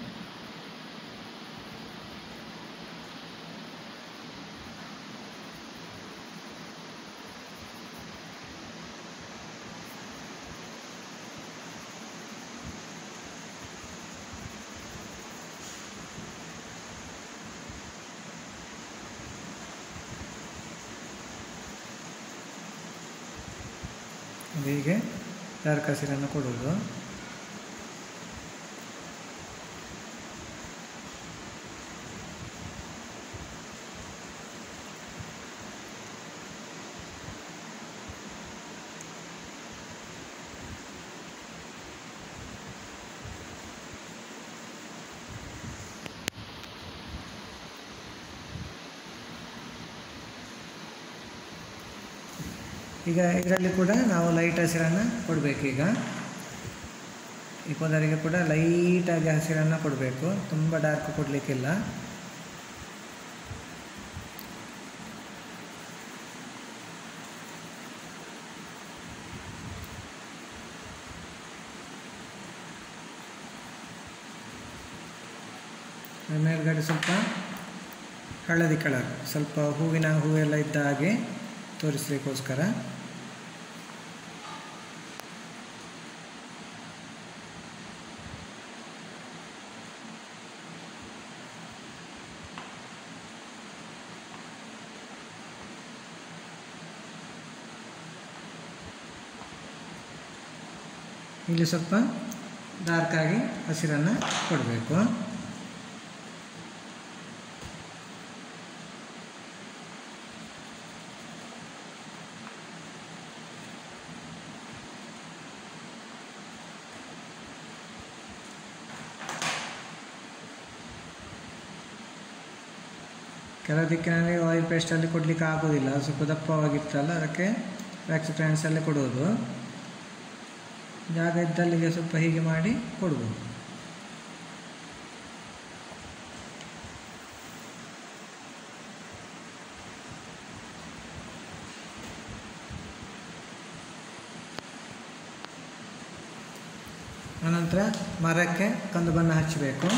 [SPEAKER 1] ಅದು ಹೀಗೆ ಡಾರ್ಕ್ ಹಸಿರನ್ನು ಕೊಡುವುದು ಈಗ ಇದರಲ್ಲಿ ಕೂಡ ನಾವು ಲೈಟ್ ಹಸಿರನ್ನು ಕೊಡಬೇಕೀಗ ಈ ಪದರಿಗೆ ಕೂಡ ಲೈಟಾಗಿ ಹಸಿರನ್ನು ಕೊಡಬೇಕು ತುಂಬ ಡಾರ್ಕ್ ಕೊಡಲಿಕ್ಕಿಲ್ಲ ಮೇಲ್ಗಡೆ ಸ್ವಲ್ಪ ಹಳದಿ ಕಲರ್ ಸ್ವಲ್ಪ ಹೂವಿನ ಹೂವೆಲ್ಲ ಇದ್ದ ಹಾಗೆ ತೋರಿಸ್ಲಿಕ್ಕೋಸ್ಕರ ಇಲ್ಲಿ ಸ್ವಲ್ಪ ಡಾರ್ಕಾಗಿ ಹಸಿರನ್ನು ಕೊಡಬೇಕು ಕೆಲವು ದಿಕ್ಕಿನಲ್ಲಿ ಆಯಿಲ್ ಪೇಸ್ಟಲ್ಲಿ ಕೊಡಲಿಕ್ಕೆ ಆಗೋದಿಲ್ಲ ಅದು ಸ್ವಲ್ಪ ದಪ್ಪವಾಗಿರ್ತಲ್ಲ ಅದಕ್ಕೆ ವ್ಯಾಕ್ಸ್ ಟ್ರಾನ್ಸಲ್ಲೇ ಕೊಡೋದು ಜಾಗ ಇದ್ದಲ್ಲಿಗೆ ಸ್ವಲ್ಪ ಹೀಗೆ ಮಾಡಿ ಕೊಡ್ಬೋದು ಅನಂತರ ಮರಕ್ಕೆ ಕಂದು ಬಣ್ಣ ಹಚ್ಚಬೇಕು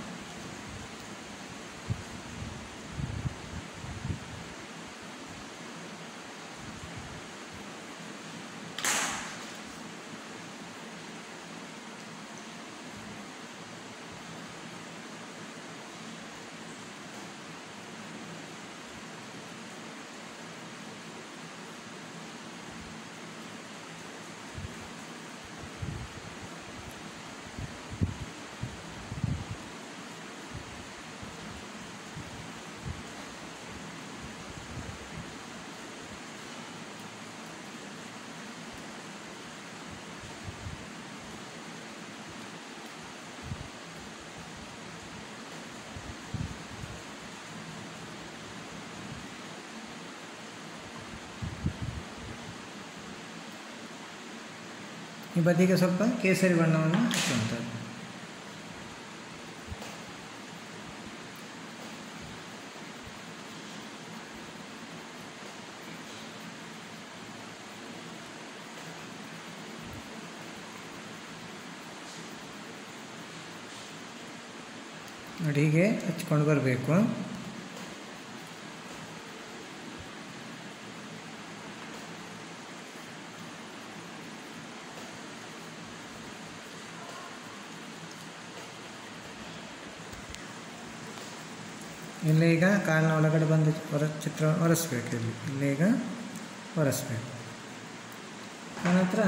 [SPEAKER 1] ಈ ಬದಿಗೆ ಸ್ವಲ್ಪ ಕೇಸರಿ ಬಣ್ಣವನ್ನು ಹಚ್ಚುವಂಥದ್ದು ನೋಡಿ ಹೀಗೆ ಹಚ್ಕೊಂಡು ಬರಬೇಕು ಇಲ್ಲಿ ಈಗ ಕಾಲಿನ ಒಳಗಡೆ ಬಂದು ಹೊರ ಚಿತ್ರ ಒರೆಸ್ಬೇಕು ಇಲ್ಲಿ ಇಲ್ಲಿ ಈಗ ಒರೆಸ್ಬೇಕು ಆನಂತರ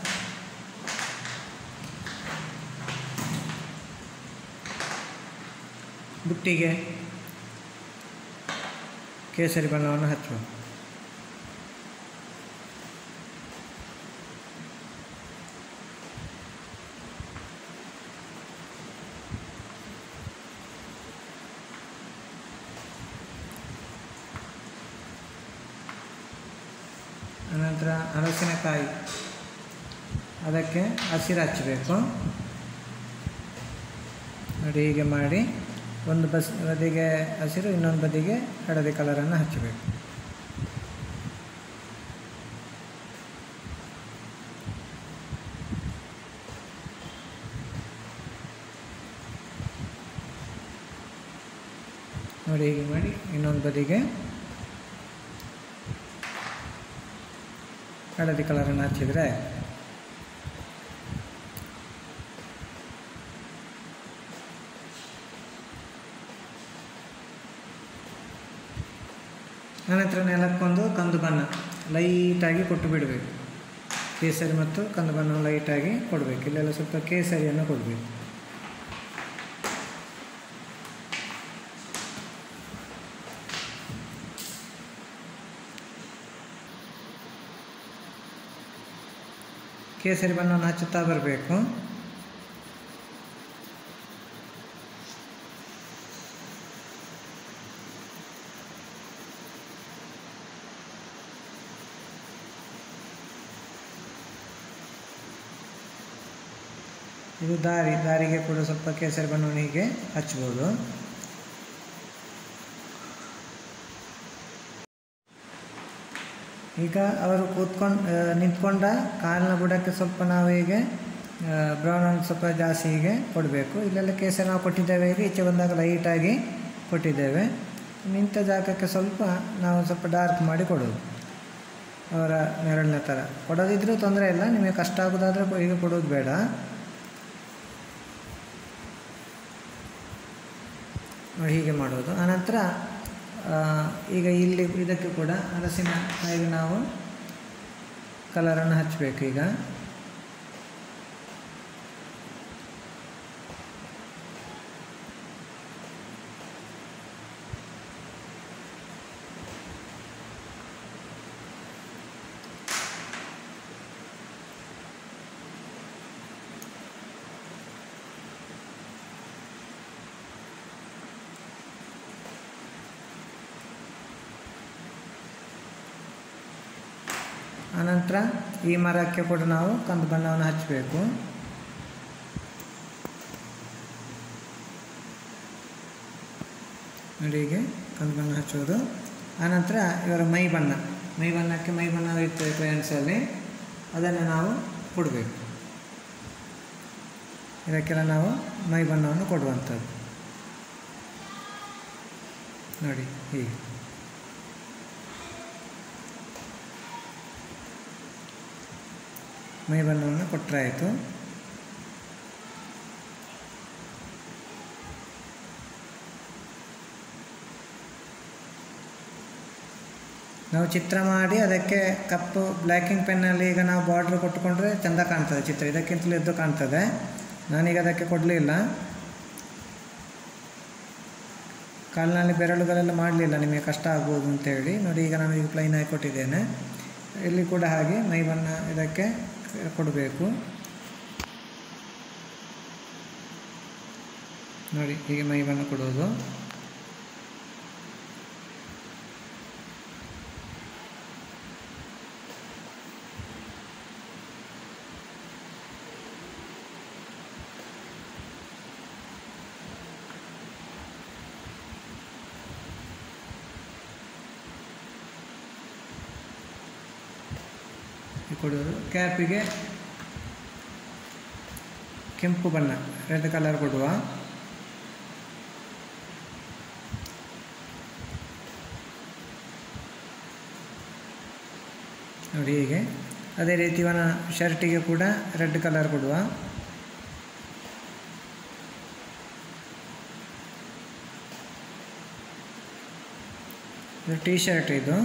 [SPEAKER 1] ಬುಟ್ಟಿಗೆ ಕೇಸರಿ ಬಣ್ಣವನ್ನು ಹಚ್ಚುವ ಅನಂತರ ಹಲಸಿನಕಾಯಿ ಅದಕ್ಕೆ ಹಸಿರು ಹಚ್ಚಬೇಕು ನೋಡಿ ಹೀಗೆ ಮಾಡಿ ಒಂದು ಬಸ್ ಬದಿಗೆ ಹಸಿರು ಇನ್ನೊಂದು ಬದಿಗೆ ಹಳದಿ ಕಲರನ್ನು ಹಚ್ಚಬೇಕು ನೋಡಿ ಹೀಗೆ ಮಾಡಿ ಇನ್ನೊಂದು ಬದಿಗೆ ಹಳದಿ ಕಲರನ್ನು ಹಚ್ಚಿದರೆ ಆನಂತರ ನೆಲಕ್ಕೊಂದು ಕಂದು ಬಣ್ಣ ಲೈಟಾಗಿ ಕೊಟ್ಟು ಬಿಡಬೇಕು ಕೇಸರಿ ಮತ್ತು ಕಂದು ಬಣ್ಣ ಲೈಟಾಗಿ ಕೊಡಬೇಕು ಇಲ್ಲೆಲ್ಲ ಸ್ವಲ್ಪ ಕೇಸರಿಯನ್ನು ಕೊಡಬೇಕು ಕೇಸರಿ ಬಣ್ಣವನ್ನು ಹಚ್ಚುತ್ತಾ ಬರಬೇಕು ಇದು ದಾರಿ ದಾರಿಗೆ ಕೂಡ ಸ್ವಲ್ಪ ಕೇಸರಿ ಬಣ್ಣವನ್ನು ಹೀಗೆ ಹಚ್ಬೋದು ಈಗ ಅವರು ಕೂತ್ಕೊಂಡು ನಿಂತ್ಕೊಂಡ ಕಾಲಿನ ಬುಡಕ್ಕೆ ಸ್ವಲ್ಪ ನಾವು ಹೀಗೆ ಬ್ರೌನ್ ಒಂದು ಸ್ವಲ್ಪ ಜಾಸ್ತಿ ಹೀಗೆ ಕೊಡಬೇಕು ಇಲ್ಲೆಲ್ಲ ಕೇಸರಿ ನಾವು ಕೊಟ್ಟಿದ್ದೇವೆ ಈಗ ಈಚೆ ಬಂದಾಗ ಲೈಟಾಗಿ ಕೊಟ್ಟಿದ್ದೇವೆ ನಿಂತ ಜಾಗಕ್ಕೆ ಸ್ವಲ್ಪ ನಾವು ಸ್ವಲ್ಪ ಡಾರ್ಕ್ ಮಾಡಿ ಕೊಡೋದು ಅವರ ನೆರಳಿನ ಥರ ಕೊಡೋದಿದ್ರೂ ತೊಂದರೆ ಇಲ್ಲ ನಿಮಗೆ ಕಷ್ಟ ಆಗೋದಾದರೆ ಈಗ ಕೊಡೋದು ಬೇಡ ನೋಡಿ ಹೀಗೆ ಮಾಡೋದು ಆನಂತರ ಈಗ ಇಲ್ಲಿ ಇದಕ್ಕೆ ಕೂಡ ಹಲಸಿನ ಕಾಯಿಗೆ ನಾವು ಕಲರನ್ನು ಹಚ್ಚಬೇಕು ಈಗ ಅನಂತರ ಈ ಮರಕ್ಕೆ ಕೂಡ ನಾವು ಕಂದು ಬಣ್ಣವನ್ನು ಹಚ್ಚಬೇಕು ನೋಡಿ ಹೀಗೆ ಕಂದು ಬಣ್ಣ ಹಚ್ಚೋದು ಆನಂತರ ಇವರ ಮೈ ಬಣ್ಣ ಮೈ ಬಣ್ಣಕ್ಕೆ ಮೈ ಬಣ್ಣ ಇರ್ತದೆ ಕ್ರಯನ್ಸಲ್ಲಿ ಅದನ್ನು ನಾವು ಕೊಡಬೇಕು ಇದಕ್ಕೆಲ್ಲ ನಾವು ಮೈ ಬಣ್ಣವನ್ನು ಕೊಡುವಂಥದ್ದು ನೋಡಿ ಹೀಗೆ ಮೈ ಬಣ್ಣವನ್ನು ಕೊಟ್ಟರೆ ಆಯಿತು ನಾವು ಚಿತ್ರ ಮಾಡಿ ಅದಕ್ಕೆ ಕಪ್ಪು ಬ್ಲ್ಯಾಕಿಂಗ್ ಪೆನ್ನಲ್ಲಿ ಈಗ ನಾವು ಬಾರ್ಡ್ರ್ ಕೊಟ್ಟುಕೊಂಡ್ರೆ ಚೆಂದ ಕಾಣ್ತದೆ ಚಿತ್ರ ಇದಕ್ಕಿಂತಲೂ ಎದ್ದು ಕಾಣ್ತದೆ ನಾನೀಗ ಅದಕ್ಕೆ ಕೊಡಲಿಲ್ಲ ಕಾಲಿನಲ್ಲಿ ಬೆರಳುಗಳೆಲ್ಲ ಮಾಡಲಿಲ್ಲ ನಿಮಗೆ ಕಷ್ಟ ಆಗ್ಬೋದು ಅಂತೇಳಿ ನೋಡಿ ಈಗ ನಾನು ಈಗ ಪ್ಲೈನ್ ಆಗಿ ಕೊಟ್ಟಿದ್ದೇನೆ ಇಲ್ಲಿ ಕೂಡ ಹಾಗೆ ಮೈ ಬಣ್ಣ ಇದಕ್ಕೆ ಕೊಡಬೇಕು ನೋಡಿ ಹೀಗೆ ಮೈ ಬಣ್ಣ ಕೊಡೋದು ಕೊಡೋದು ಕ್ಯಾಪಿಗೆ ಕೆಂಪು ಬಣ್ಣ ರೆಡ್ ಕಲರ್ ಕೊಡುವ ನೋಡಿ ಹೀಗೆ ಅದೇ ರೀತಿ ಇವನ ಶರ್ಟಿಗೆ ಕೂಡ ರೆಡ್ ಕಲರ್ ಕೊಡುವ ಇದು ಟೀ ಶರ್ಟ್ ಇದು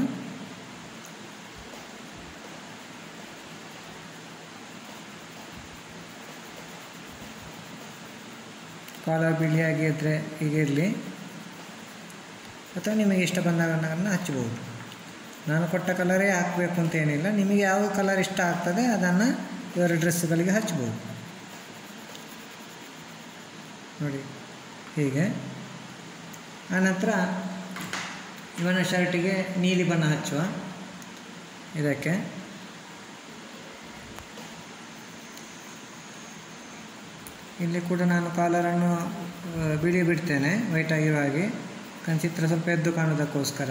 [SPEAKER 1] ಕಾಲರ್ ಬಿಳಿಯಾಗಿ ಇದ್ದರೆ ಹೀಗೆ ಇರಲಿ ಅಥವಾ ನಿಮಗೆ ಇಷ್ಟ ಬಂದ ಬಣ್ಣಗಳನ್ನು ಹಚ್ಚಬಹುದು ನಾನು ಕೊಟ್ಟ ಕಲರೇ ಹಾಕಬೇಕು ಅಂತ ಏನಿಲ್ಲ ನಿಮಗೆ ಯಾವ ಕಲರ್ ಇಷ್ಟ ಆಗ್ತದೆ ಅದನ್ನು ಇವರ ಡ್ರೆಸ್ಗಳಿಗೆ ಹಚ್ಬೋದು ನೋಡಿ ಹೀಗೆ ಆನಂತರ ಇವನ ಶರ್ಟಿಗೆ ನೀಲಿ ಬಣ್ಣ ಹಚ್ಚುವ ಇದಕ್ಕೆ ಇಲ್ಲಿ ಕೂಡ ನಾನು ಕಾಲರನ್ನು ಆ, ಬಿಡಿ ಬಿಡ್ತೇನೆ ವೈಟ್ ಆಗಿರೋ ಹಾಗೆ ಕಣ್ ಚಿತ್ರ ಸ್ವಲ್ಪ ಎದ್ದು ಕಾಣೋದಕ್ಕೋಸ್ಕರ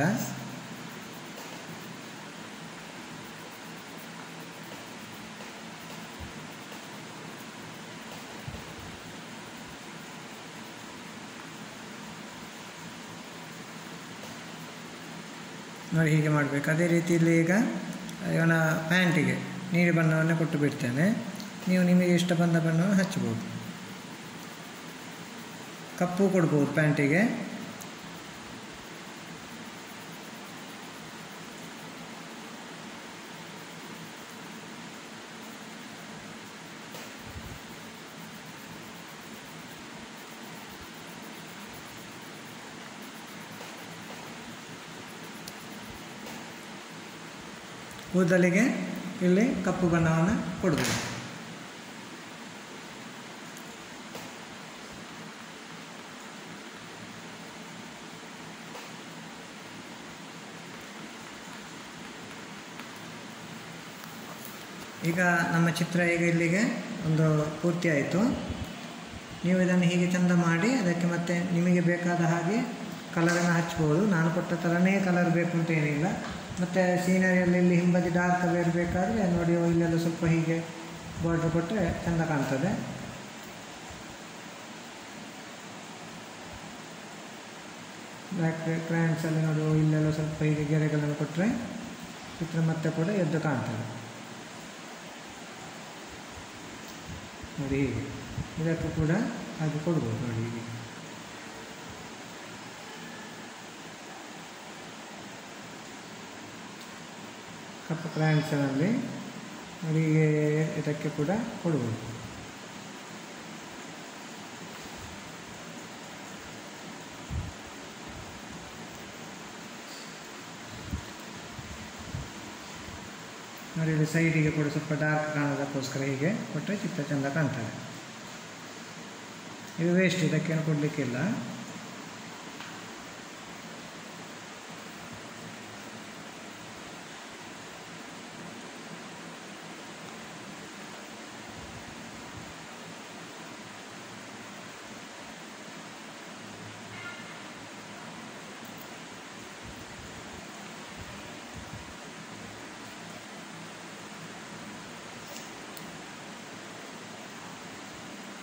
[SPEAKER 1] ನೋಡಿ ಹೀಗೆ ಮಾಡಬೇಕು ಅದೇ ರೀತಿಯಲ್ಲಿ ಈಗ ಇವನ ಪ್ಯಾಂಟಿಗೆ ನೀಲಿ ಬಣ್ಣವನ್ನು ಕೊಟ್ಟು ಬಿಡ್ತೇನೆ ನೀವು ನಿಮಗೆ ಇಷ್ಟ ಬಂದ ಬಣ್ಣವನ್ನು ಹಚ್ಬೋದು ಕಪ್ಪು ಕೊಡ್ಬೋದು ಪ್ಯಾಂಟಿಗೆ ಕೂದಲಿಗೆ ಇಲ್ಲಿ ಕಪ್ಪು ಬಣ್ಣವನ್ನು ಕೊಡ್ಬೋದು ಈಗ ನಮ್ಮ ಚಿತ್ರ ಈಗ ಇಲ್ಲಿಗೆ ಒಂದು ಪೂರ್ತಿ ಆಯಿತು ನೀವು ಇದನ್ನು ಹೀಗೆ ಚಂದ ಮಾಡಿ ಅದಕ್ಕೆ ಮತ್ತೆ ನಿಮಗೆ ಬೇಕಾದ ಹಾಗೆ ಕಲರನ್ನು ಹಚ್ಬೋದು ನಾನು ಕೊಟ್ಟ ಥರನೇ ಕಲರ್ ಬೇಕು ಅಂತ ಏನಿಲ್ಲ ಮತ್ತು ಸೀನರಿಯಲ್ಲಿ ಇಲ್ಲಿ ಹಿಂಬದಿ ಡಾರ್ಕ್ ಕಲರ್ ಬೇಕಾದರೆ ನೋಡಿ ಇಲ್ಲೆಲ್ಲ ಸ್ವಲ್ಪ ಹೀಗೆ ಬಾರ್ಡ್ರ್ ಕೊಟ್ಟರೆ ಚೆಂದ ಕಾಣ್ತದೆ ಬ್ಲ್ಯಾಕ್ ಕ್ರಯನ್ಸಲ್ಲಿ ನೋಡಿ ಇಲ್ಲೆಲ್ಲ ಸ್ವಲ್ಪ ಹೀಗೆ ಗೆರೆಗಳನ್ನು ಕೊಟ್ಟರೆ ಚಿತ್ರ ಮತ್ತೆ ಕೂಡ ಎದ್ದು ಕಾಣ್ತದೆ ನೋಡಿ ಹೀಗೆ ಇದಕ್ಕೂ ಕೂಡ ಹಾಗೆ ಕೊಡ್ಬೋದು ನೋಡಿ ಹೀಗೆ ಕಪ್ಪು ಕ್ರಯನ್ಸಲ್ಲಿ ನೋಡಿ ಹೀಗೆ ಇದಕ್ಕೆ ಕೂಡ ಕೊಡ್ಬೋದು ನೋಡಿ ಇಲ್ಲಿ ಸೈಡಿಗೆ ಕೂಡ ಸ್ವಲ್ಪ ಡಾರ್ಕ್ ಕಾಣೋದಕ್ಕೋಸ್ಕರ ಹೀಗೆ ಕೊಟ್ಟರೆ ಚಿತ್ರ ಚೆಂದ ಕಾಣ್ತದೆ ಇದು ವೇಸ್ಟ್ ಇದಕ್ಕೇನು ಕೊಡಲಿಕ್ಕಿಲ್ಲ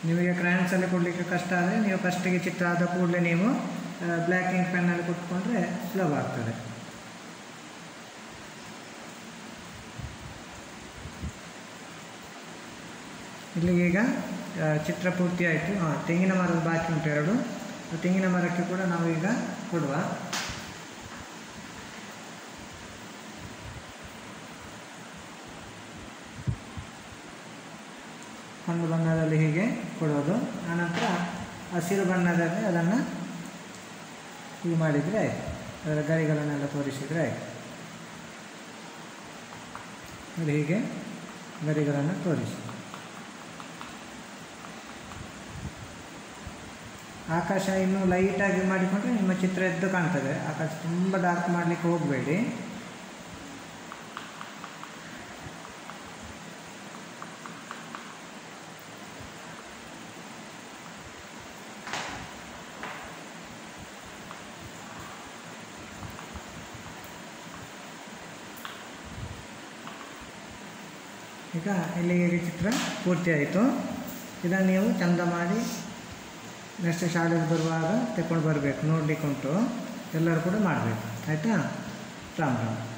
[SPEAKER 1] ನಿಮಗೆ ಕ್ರಯಾನ್ಸಲ್ಲಿ ಕೊಡಲಿಕ್ಕೆ ಕಷ್ಟ ಆದರೆ ನೀವು ಫಸ್ಟಿಗೆ ಚಿತ್ರ ಆದ ಕೂಡಲೇ ನೀವು ಬ್ಲ್ಯಾಕ್ ಇಂಕ್ ಪೆನ್ನಲ್ಲಿ ಕೊಟ್ಕೊಂಡ್ರೆ ಸುಲಭ ಆಗ್ತದೆ ಇಲ್ಲಿಗೆ ಈಗ ಆ, ಚಿತ್ರ ಪೂರ್ತಿ ಆಯಿತು ಹಾಂ ತೆಂಗಿನ ಮರದ ಬಾಕಿ ಉಂಟು ಎರಡು ಆ ತೆಂಗಿನ ಮರಕ್ಕೆ ಕೂಡ ನಾವು ಈಗ ಕೊಡುವ ಕಂದು ಬಣ್ಣದಲ್ಲಿ ಹೀಗೆ ಕೊಡೋದು ಆನಂತರ ಹಸಿರು ಬಣ್ಣದಲ್ಲಿ ಅದನ್ನು ಹೀಗೆ ಮಾಡಿದರೆ ಆಯಿತು ಅದರ ಗರಿಗಳನ್ನೆಲ್ಲ ತೋರಿಸಿದರೆ ಆಯಿತು ನೋಡಿ ಹೀಗೆ ಗರಿಗಳನ್ನು ತೋರಿಸಿ ಆಕಾಶ ಇನ್ನೂ ಲೈಟಾಗಿ ಮಾಡಿಕೊಂಡ್ರೆ ನಿಮ್ಮ ಚಿತ್ರ ಎದ್ದು ಕಾಣ್ತದೆ ಆಕಾಶ ತುಂಬ ಡಾರ್ಕ್ ಮಾಡಲಿಕ್ಕೆ ಹೋಗಬೇಡಿ ಈಗ ಇಲ್ಲಿಗೆ ಈ ಚಿತ್ರ ಪೂರ್ತಿ ಆಯಿತು ಇದನ್ನು ನೀವು ಚಂದ ಮಾಡಿ ನೆಕ್ಸ್ಟ್ ಶಾಲೆಗೆ ಬರುವಾಗ ತಗೊಂಡು ಬರಬೇಕು ನೋಡಲಿಕ್ಕೆ ಉಂಟು ಎಲ್ಲರೂ ಕೂಡ ಮಾಡಬೇಕು ಆಯಿತಾ ರಾಮ್ ರಾಮ್